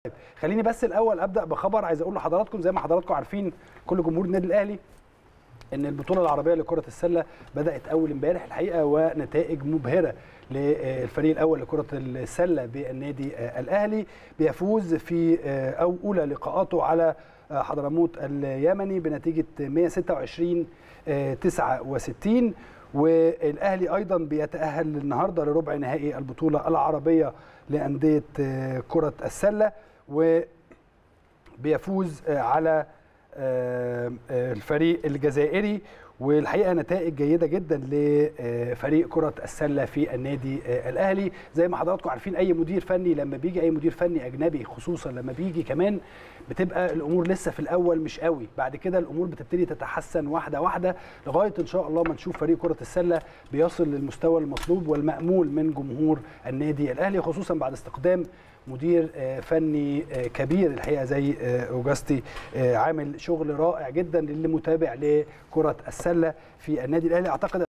خليني بس الاول ابدا بخبر عايز اقول لحضراتكم زي ما حضراتكم عارفين كل جمهور النادي الاهلي ان البطوله العربيه لكره السله بدات اول امبارح الحقيقه ونتائج مبهره للفريق الاول لكره السله بالنادي الاهلي بيفوز في او اولى لقاءاته على حضرموت اليمني بنتيجه 126 69 والاهلي ايضا بيتاهل النهارده لربع نهائي البطوله العربيه لانديه كره السله وبيفوز على الفريق الجزائري والحقيقه نتائج جيده جدا لفريق كره السله في النادي الاهلي زي ما حضراتكم عارفين اي مدير فني لما بيجي اي مدير فني اجنبي خصوصا لما بيجي كمان بتبقى الامور لسه في الاول مش قوي بعد كده الامور بتبتدي تتحسن واحده واحده لغايه ان شاء الله ما نشوف فريق كره السله بيصل للمستوى المطلوب والمامول من جمهور النادي الاهلي خصوصا بعد استقدام مدير فني كبير الحقيقه زي اوجاستي عامل شغل رائع جدا للي متابع لكره السله في النادي الاهلي اعتقد